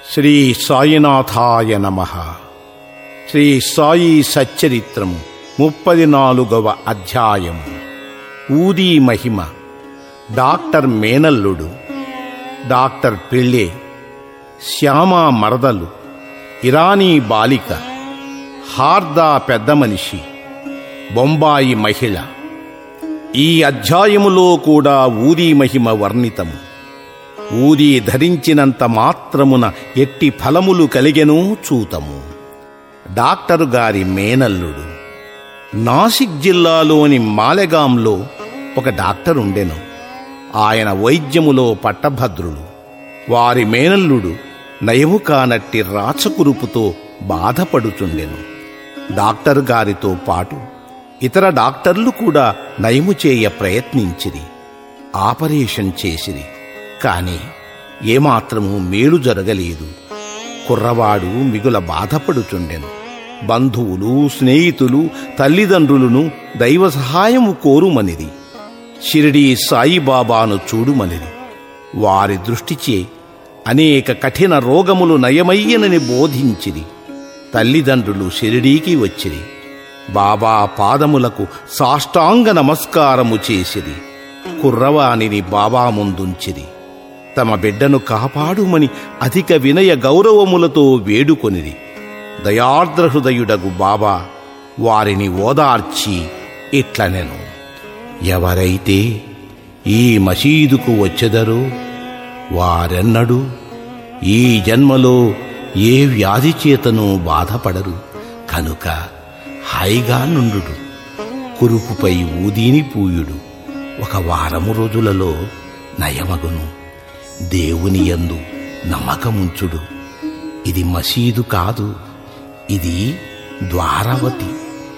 శ్రీ సాయినాథాయ నమ శ్రీ సాయి సచ్చరిత్రము ముప్పది నాలుగవ అధ్యాయం ఊదీ మహిమ డాక్టర్ మేనల్లుడు డాక్టర్ పిళ్ళే శ్యామ మరదలు ఇరానీ బాలిక హార్దా పెద్ద మనిషి బొంబాయి మహిళ ఈ అధ్యాయములో కూడా ఊదీ మహిమ వర్ణితము ఊది ధరించినంత మాత్రమున ఎట్టి ఫలములు కలిగెనూ చూతము డాక్టరు గారి మేనల్లుడు నాసిక్ జిల్లాలోని మాలెగాంలో ఒక డాక్టర్ ఉండెను ఆయన వైద్యములో పట్టభద్రులు వారి మేనల్లుడు నయము కానట్టి రాచకురుపుతో బాధపడుచుండెను డాక్టర్ గారితో పాటు ఇతర డాక్టర్లు కూడా నయము చేయ ప్రయత్నించిరి ఆపరేషన్ చేసిరి కాని ఏమాత్రము మేలు జరగలేదు కుర్రవాడు మిగుల బాధపడుచుండెను బంధువులు స్నేహితులు తల్లిదండ్రులను దైవ సహాయము కోరుమనిది షిరిడీ సాయిబాబాను చూడుమనిది వారి దృష్టిచే అనేక కఠిన రోగములు నయమయ్యనని బోధించిరి తల్లిదండ్రులు షిరిడీకి వచ్చిరి బాబా పాదములకు సాష్టాంగ నమస్కారము చేసిరి కుర్రవానిని బాబా ముందుంచిరి తమ బిడ్డను కాపాడుమని అధిక వినయ గౌరవములతో వేడుకొనిరి దయార్ద్రహృదయుడగు బాబా వారిని ఓదార్చి ఇట్లనెను ఎవరైతే ఈ మసీదుకు వచ్చెదరో వారెన్నడూ ఈ జన్మలో ఏ వ్యాధి చేతను బాధపడరు కనుక హాయిగా నుండు కురుపుపై ఊదీని పూయుడు ఒక వారము రోజులలో నయమగును దేవుని యందు నమ్మకముంచుడు ఇది మసీదు కాదు ఇది ద్వారవతి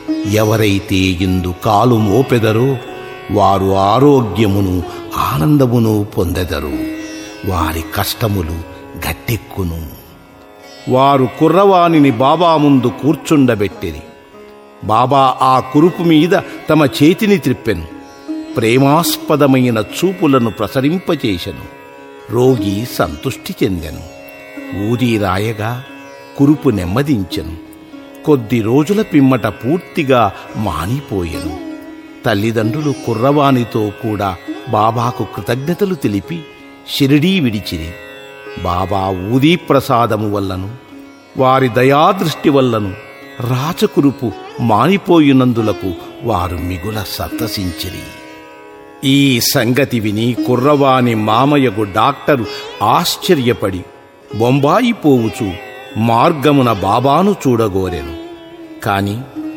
ఎవరైతే ఇందు కాలు మోపెదరో వారు ఆరోగ్యమును ఆనందమును పొందెదరు వారి కష్టములు గట్టెక్కును వారు కుర్రవానిని బాబా ముందు కూర్చుండబెట్టిరి బాబా ఆ కురుపు మీద తమ చేతిని త్రిప్పెను ప్రేమాస్పదమైన చూపులను ప్రసరింపచేశను రోగి సంతుష్టి చెందెను ఊది రాయగా కురుపు నెమ్మదించెను కొద్ది రోజుల పిమ్మట పూర్తిగా మానిపోయెను తల్లిదండ్రులు కుర్రవానితో కూడా బాబాకు కృతజ్ఞతలు తెలిపి షిరిడీ విడిచిరి బాబా ఊదీ ప్రసాదము వల్లను వారి దయాదృష్టి వల్లను రాచకురుపు మానిపోయినందులకు వారు మిగుల సంతసించిరి ఈ సంగతి విని కుర్రవాని మామయ్యకు డాక్టరు ఆశ్చర్యపడి బొంబాయి పోవుచు మార్గమున బాబాను చూడగోరెను కాని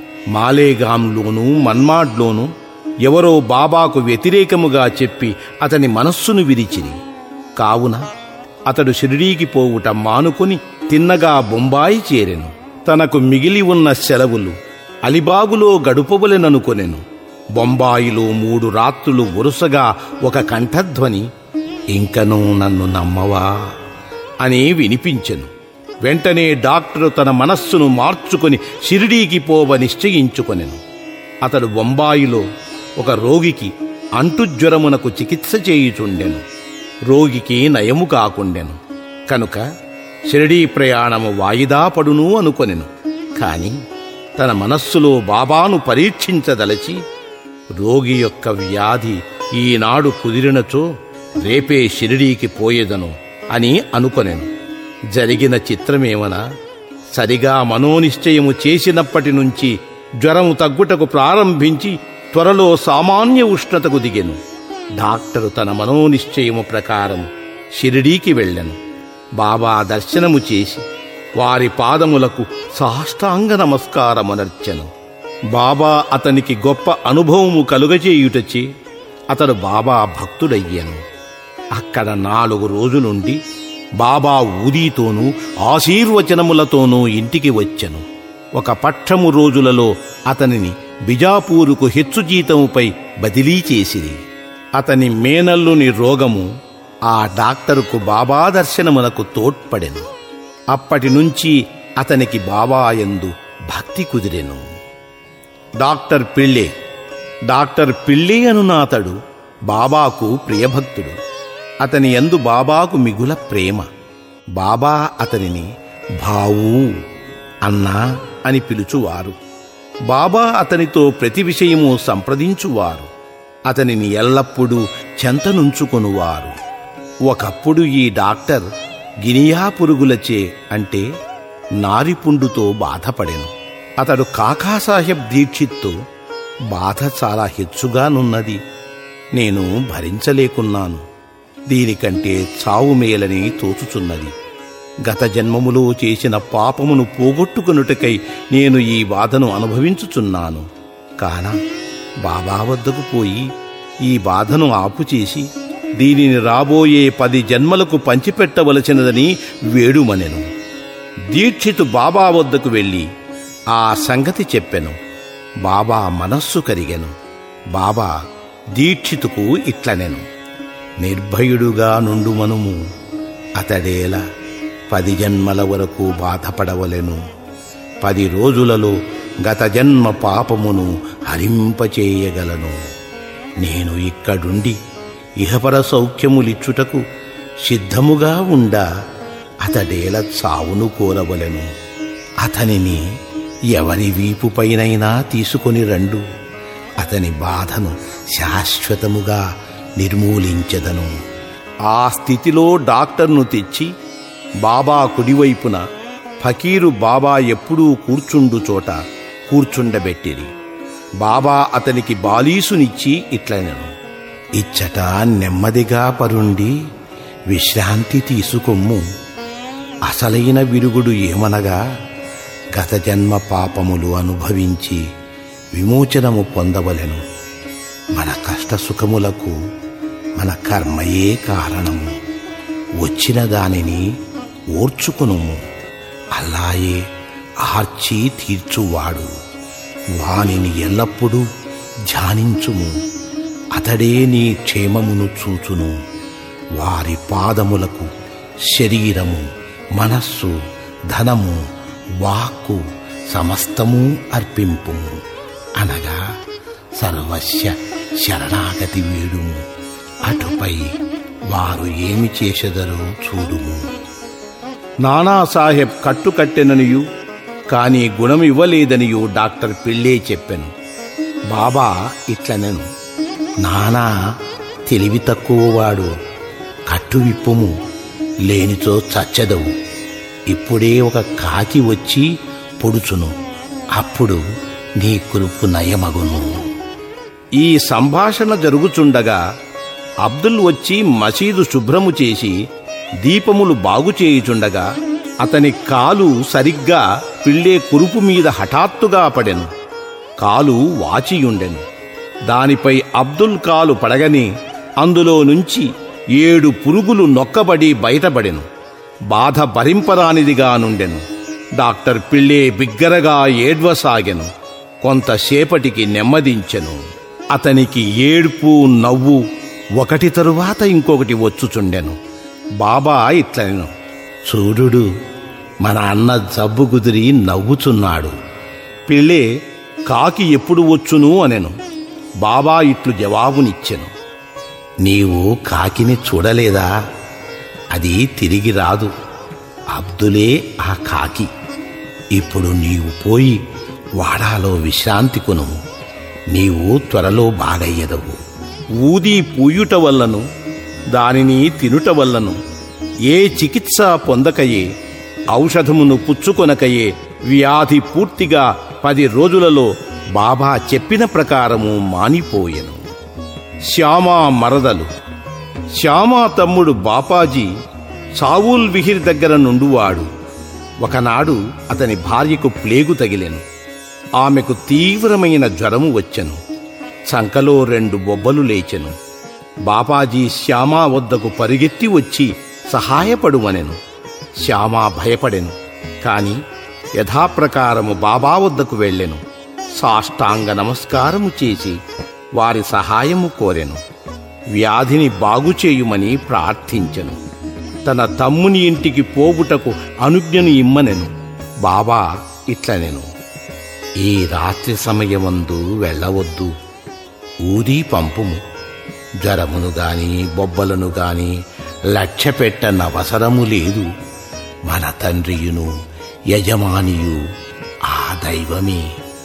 మాలేగాంలోనూ మన్మాడ్లోనూ ఎవరో బాబాకు వ్యతిరేకముగా చెప్పి అతని మనస్సును విరిచిరి కావున అతడు షిరిడీకి పోవుట మానుకొని తిన్నగా బొంబాయి చేరెను తనకు మిగిలి ఉన్న సెలవులు అలిబాగులో గడుపవలెననుకొనెను బొంబాయిలో మూడు రాత్రులు వరుసగా ఒక కంఠధ్వని ఇంకనూ నన్ను నమ్మవా అని వినిపించెను వెంటనే డాక్టరు తన మనస్సును మార్చుకొని షిరిడీకి పోవ నిశ్చయించుకొనెను అతడు బొంబాయిలో ఒక రోగికి అంటుజ్వరమునకు చికిత్స చేయుచుండెను రోగికి నయము కాకుండెను కనుక షిరిడీ ప్రయాణము వాయిదా పడును అనుకొనెను కాని తన మనస్సులో బాబాను పరీక్షించదలచి రోగి యొక్క వ్యాధి ఈనాడు కుదిరినచో రేపే షిరిడీకి పోయేదను అని అనుకొనెను జరిగిన చిత్రమేమనా సరిగా మనోనిశ్చయము చేసినప్పటి నుంచి జ్వరము తగ్గుటకు ప్రారంభించి త్వరలో సామాన్య ఉష్ణతకు దిగెను డాక్టరు తన మనోనిశ్చయము ప్రకారం షిరిడీకి వెళ్ళెను బాబా దర్శనము చేసి వారి పాదములకు సాష్టాంగ నమస్కారమునర్చెను బాబా అతనికి గొప్ప అనుభవము కలుగజేయుటచే అతడు బాబా భక్తుడయ్యాను అక్కడ నాలుగు రోజులుండి బాబా ఊదీతోనూ ఆశీర్వచనములతోనూ ఇంటికి వచ్చెను ఒక పక్షము రోజులలో అతనిని బిజాపూరుకు హెచ్చు జీతముపై బదిలీ చేసిరి అతని మేనల్లుని రోగము ఆ డాక్టరుకు బాబా దర్శనమునకు తోడ్పడెను అప్పటి నుంచి అతనికి బాబాయందు భక్తి కుదిరెను డాక్టర్ పిళ్ళే డాక్టర్ పిళ్ళే అనునాతడు బాబాకు ప్రియభక్తుడు అతని యందు బాబాకు మిగుల ప్రేమ బాబా అతనిని భావు అన్నా అని పిలుచువారు బాబా అతనితో ప్రతి విషయము సంప్రదించువారు అతనిని ఎల్లప్పుడూ చెంతనుంచుకొనువారు ఒకప్పుడు ఈ డాక్టర్ గినియా పురుగులచే అంటే నారిపుండుతో బాధపడెను అతడు కాకాసాహెబ్ దీక్షిత్తో బాధ చాలా హెచ్చుగానున్నది నేను భరించలేకున్నాను దీనికంటే చావు మేలని తోచుచున్నది గత జన్మములో చేసిన పాపమును పోగొట్టుకొనుటకై నేను ఈ బాధను అనుభవించుచున్నాను కాన బాబా వద్దకు పోయి ఈ బాధను ఆపుచేసి దీనిని రాబోయే పది జన్మలకు పంచిపెట్టవలసినదని వేడుమనెను దీక్షితు బాబా వద్దకు వెళ్ళి ఆ సంగతి చెప్పెను బాబా మనస్సు కరిగెను బాబా దీక్షితుకు ఇట్లనెను నిర్భయుడుగా నుండు మనుము అతడేల పది జన్మల వరకు బాధపడవలెను పది రోజులలో గత జన్మ పాపమును హరింపచేయగలను నేను ఇక్కడుండి ఇహపర సౌఖ్యములిచ్చుటకు సిద్ధముగా ఉండా అతడేల చావును కోరవలెను అతనిని ఎవరి వీపుపైనైనా తీసుకొని రండు అతని బాధను శాశ్వతముగా నిర్మూలించెదను ఆ స్థితిలో డాక్టర్ను తెచ్చి బాబా కుడివైపున ఫకీరు బాబా ఎప్పుడూ కూర్చుండు చోట కూర్చుండబెట్టిరి బాబా అతనికి బాలీసునిచ్చి ఇట్లనెను ఇచ్చట నెమ్మదిగా పరుండి విశ్రాంతి తీసుకొమ్ము అసలైన విరుగుడు ఏమనగా గత జన్మ పాపములు అనుభవించి విమోచనము పొందవలెను మన కష్ట సుఖములకు మన కర్మయే కారణము వచ్చిన దానిని ఓర్చుకునుము అలాయే ఆర్చి తీర్చువాడు వానిని ఎల్లప్పుడూ ధ్యానించుము అతడే నీ క్షేమమును చూచును వారి పాదములకు శరీరము మనస్సు ధనము వాక్కు సమస్తము అర్పింపు అనగా సర్వస్య శరణాగతి వేడుము అటుపై వారు ఏమి చేసెదరో చూడుము నానాసాహెబ్ కట్టుకట్టెననియు కానీ గుణం ఇవ్వలేదనియు డాక్టర్ పిళ్ళే చెప్పెను బాబా ఇట్లనెను నానా తెలివి తక్కువవాడు కట్టు విప్పుము లేనిచో చచ్చెదవు ఇప్పుడే ఒక కాకి వచ్చి పొడుచును అప్పుడు నీ కురుపు నయమగును ఈ సంభాషణ జరుగుచుండగా అబ్దుల్ వచ్చి మసీదు శుభ్రము చేసి దీపములు బాగు చేయుచుండగా అతని కాలు సరిగ్గా పిళ్ళే కురుపు మీద హఠాత్తుగా పడెను కాలు వాచియుండెను దానిపై అబ్దుల్ కాలు పడగని అందులో నుంచి ఏడు పురుగులు నొక్కబడి బయటపడెను బాధ భరింపరానిదిగా నుండెను డాక్టర్ పిళ్ళే బిగ్గరగా ఏడ్వసాగెను కొంతసేపటికి నెమ్మదించెను అతనికి ఏడ్పు నవ్వు ఒకటి తరువాత ఇంకొకటి వచ్చుచుండెను బాబా ఇట్లనెను చూడుడు మన అన్న జబ్బు కుదిరి నవ్వుచున్నాడు పిళ్ళే కాకి ఎప్పుడు వచ్చును అనెను బాబా ఇట్లు జవాబునిచ్చెను నీవు కాకిని చూడలేదా అది తిరిగి రాదు అబ్దులే ఆ కాకి ఇప్పుడు నీవు పోయి వాడాలో విశ్రాంతి కొనుము నీవు త్వరలో బాగయ్యదవు ఊది పూయుట వల్లను దానిని తినుట వల్లను ఏ చికిత్స పొందకయే ఔషధమును పుచ్చుకొనకయే వ్యాధి పూర్తిగా పది రోజులలో బాబా చెప్పిన ప్రకారము మానిపోయెను శ్యామా మరదలు శ్యామా తమ్ముడు బాపాజీ సావూల్ విహిర్ దగ్గర నుండువాడు ఒకనాడు అతని భార్యకు ప్లేగు తగిలెను ఆమెకు తీవ్రమైన జ్వరము వచ్చెను చంకలో రెండు బొబ్బలు లేచెను బాపాజీ శ్యామా వద్దకు పరిగెత్తి వచ్చి సహాయపడుమనెను శ్యామా భయపడెను కాని యథాప్రకారము బాబా వద్దకు వెళ్ళెను సాష్టాంగ నమస్కారము చేసి వారి సహాయము కోరెను వ్యాధిని బాగుచేయుమని ప్రార్థించెను తన తమ్ముని ఇంటికి పోవుటకు అనుజ్ఞను ఇమ్మనెను బాబా ఇట్లనెను ఈ రాత్రి సమయమందు వెళ్ళవద్దు ఊది పంపుము జ్వరమును గాని బొబ్బలను గాని లక్ష్య పెట్టనవసరము లేదు మన తండ్రియును యజమానియు ఆ దైవమే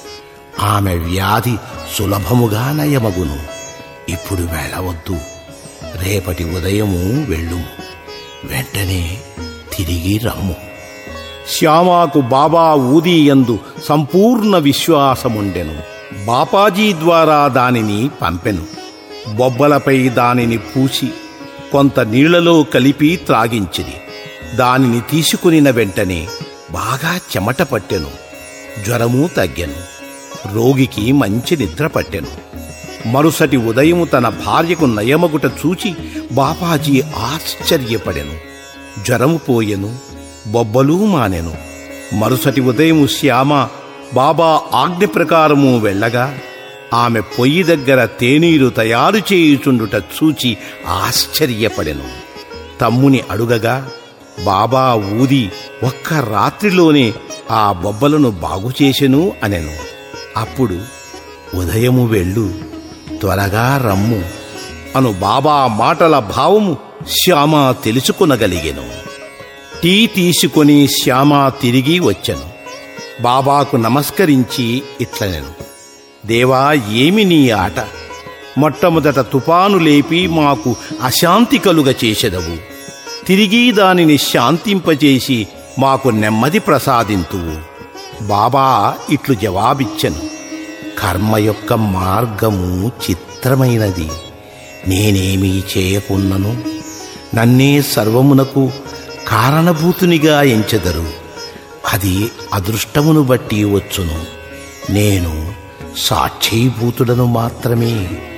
ఆమె వ్యాధి సులభముగా నయమగును ఇప్పుడు వెళ్ళవద్దు రేపటి ఉదయము వెళ్ళు వెంటనే తిరిగి రమ్ము శ్యామాకు బాబా ఊదీయందు సంపూర్ణ విశ్వాసముండెను బాపాజీ ద్వారా దానిని పంపెను బొబ్బలపై దానిని పూసి కొంత నీళ్లలో కలిపి త్రాగించిరి దానిని తీసుకునిన వెంటనే బాగా చెమట పట్టెను జ్వరము తగ్గెను రోగికి మంచి నిద్ర పట్టెను మరుసటి ఉదయము తన భార్యకు నయమగుట చూచి బాపాజీ ఆశ్చర్యపడెను జ్వరము పోయెను బొబ్బలు మానెను మరుసటి ఉదయము శ్యామ బాబా ఆజ్ఞ ప్రకారము వెళ్ళగా ఆమె పొయ్యి దగ్గర తేనీరు తయారు చేయుచుండుట చూచి ఆశ్చర్యపడెను తమ్ముని అడుగగా బాబా ఊది ఒక్క రాత్రిలోనే ఆ బొబ్బలను బాగు చేసెను అనెను అప్పుడు ఉదయము వెళ్ళు త్వరగా రమ్ము అను బాబా మాటల భావము శ్యామ తెలుసుకొనగలిగెను టీ తీసుకొని శ్యామ తిరిగి వచ్చెను బాబాకు నమస్కరించి ఇట్లనెను దేవా ఏమి నీ ఆట మొట్టమొదట తుపాను లేపి మాకు అశాంతి కలుగ చేసెదవు తిరిగి దానిని శాంతింపచేసి మాకు నెమ్మది ప్రసాదింతువు బాబా ఇట్లు జవాబిచ్చెను కర్మ యొక్క మార్గము చిత్రమైనది నేనేమీ చేయకున్నను నన్నే సర్వమునకు కారణభూతునిగా ఎంచెదరు అది అదృష్టమును బట్టి వచ్చును నేను సాక్షీభూతుడను మాత్రమే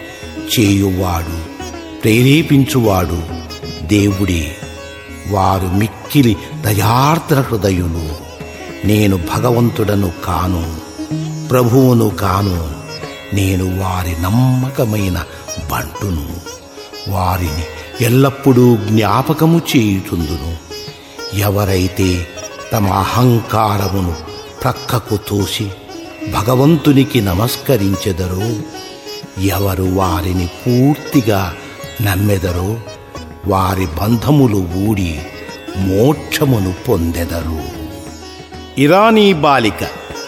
చేయువాడు ప్రేరేపించువాడు దేవుడే వారు మిక్కిలి దయార్ద్ర హృదయులు నేను భగవంతుడను కాను ప్రభువును కాను నేను వారి నమ్మకమైన బంటును వారిని ఎల్లప్పుడూ జ్ఞాపకము చేయుచుందును ఎవరైతే తమ అహంకారమును ప్రక్కకు తోసి భగవంతునికి నమస్కరించెదరో ఎవరు వారిని పూర్తిగా నమ్మెదరో వారి బంధములు ఊడి మోక్షమును పొందెదరు ఇరానీ బాలిక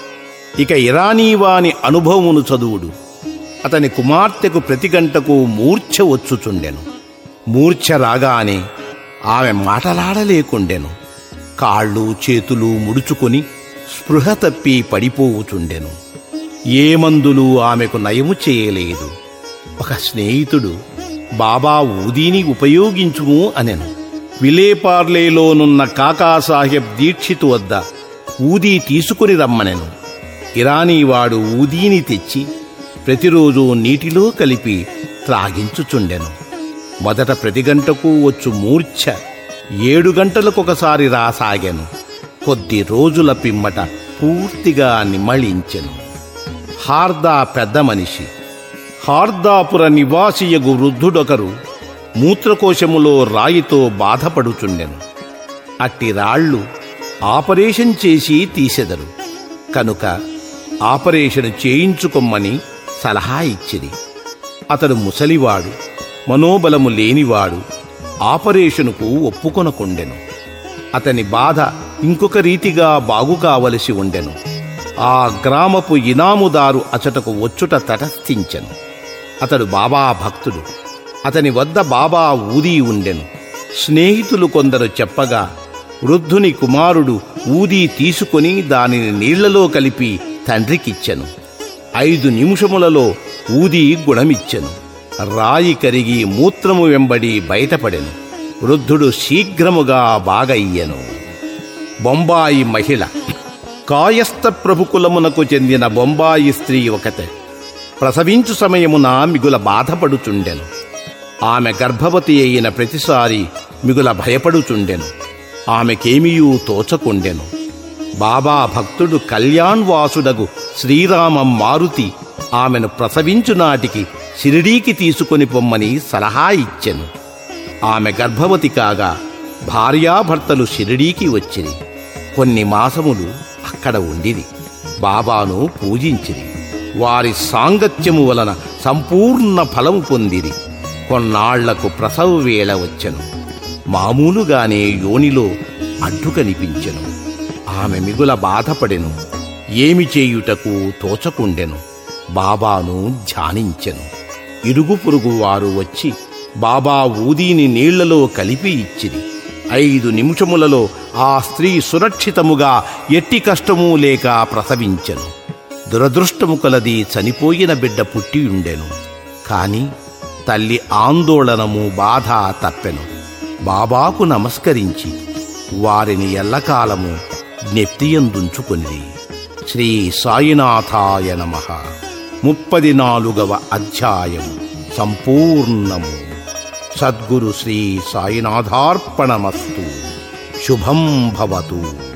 ఇక ఇరానీ వాని అనుభవమును చదువుడు అతని కుమార్తెకు ప్రతి గంటకు మూర్ఛ వచ్చుచుండెను మూర్ఛ రాగానే ఆమె మాటలాడలేకుండెను కాళ్ళు చేతులు ముడుచుకొని స్పృహ తప్పి పడిపోవుచుండెను ఏ మందులు ఆమెకు నయము చేయలేదు ఒక స్నేహితుడు బాబా ఊదీని ఉపయోగించుము అనెను విలేపార్లేలోనున్న కాకాసాహెబ్ దీక్షిత్ వద్ద ఊదీ తీసుకుని రమ్మనెను ఇరానీవాడు ఊదీని తెచ్చి ప్రతిరోజు నీటిలో కలిపి త్రాగించుచుండెను మొదట ప్రతి గంటకు వచ్చు మూర్ఛ ఏడు గంటలకొకసారి రాసాగాను కొద్ది రోజుల పిమ్మట పూర్తిగా నిమళించెను హార్దా పెద్ద మనిషి హార్దాపుర నివాసియగు వృద్ధుడొకరు మూత్రకోశములో రాయితో బాధపడుచుండెను అట్టి రాళ్ళు ఆపరేషన్ చేసి తీసెదరు కనుక ఆపరేషన్ చేయించుకొమ్మని సలహా ఇచ్చిరి అతడు ముసలివాడు మనోబలము లేనివాడు ఆపరేషనుకు ఒప్పుకొనకుండెను అతని బాధ ఇంకొక రీతిగా బాగు కావలసి ఉండెను ఆ గ్రామపు ఇనాముదారు అచటకు వచ్చుట తటస్థించెను అతడు బాబా భక్తుడు అతని వద్ద బాబా ఊదీ ఉండెను స్నేహితులు కొందరు చెప్పగా వృద్ధుని కుమారుడు ఊదీ తీసుకొని దానిని నీళ్లలో కలిపి తండ్రికిచ్చెను ఐదు నిమిషములలో ఊదీ గుణమిచ్చెను రాయి కరిగి మూత్రము వెంబడి బయటపడెను వృద్ధుడు శీఘ్రముగా బాగయ్యెను బొంబాయి మహిళ కాయస్థ ప్రభుకులమునకు చెందిన బొంబాయి స్త్రీ ఒకతే ప్రసవించు సమయమున మిగుల బాధపడుచుండెను ఆమె గర్భవతి అయిన ప్రతిసారి మిగుల భయపడుచుండెను ఆమెకేమియూ తోచకుండెను బాబా భక్తుడు కళ్యాణ్ వాసుడగు శ్రీరామ మారుతి ఆమెను ప్రసవించు నాటికి షిరిడీకి తీసుకొని పొమ్మని సలహా ఇచ్చెను ఆమె గర్భవతి కాగా భార్యాభర్తలు షిరిడీకి వచ్చిరి కొన్ని మాసములు అక్కడ ఉండిరి బాబాను పూజించిరి వారి సాంగత్యము వలన సంపూర్ణ ఫలము పొందిరి కొన్నాళ్లకు ప్రసవ వేళ వచ్చెను మామూలుగానే యోనిలో అడ్డు కనిపించెను ఆమె మిగుల బాధపడెను ఏమి చేయుటకు తోచకుండెను బాబాను ధ్యానించెను ఇరుగు పొరుగు వారు వచ్చి బాబా ఊదీని నీళ్లలో కలిపి ఇచ్చిరి ఐదు నిమిషములలో ఆ స్త్రీ సురక్షితముగా ఎట్టి కష్టమూ లేక ప్రసవించెను దురదృష్టము కలది చనిపోయిన బిడ్డ పుట్టియుండెను కాని తల్లి ఆందోళనము బాధ తప్పెను బాబాకు నమస్కరించి వారిని ఎల్లకాలము జ్ఞప్తియందుంచుకొనిది శ్రీ సాయినాథాయ నమ ముప్పది నాలుగవ అధ్యాయము సంపూర్ణము సద్గురు శ్రీ సాయినాథార్పణమస్తు శుభం భవతు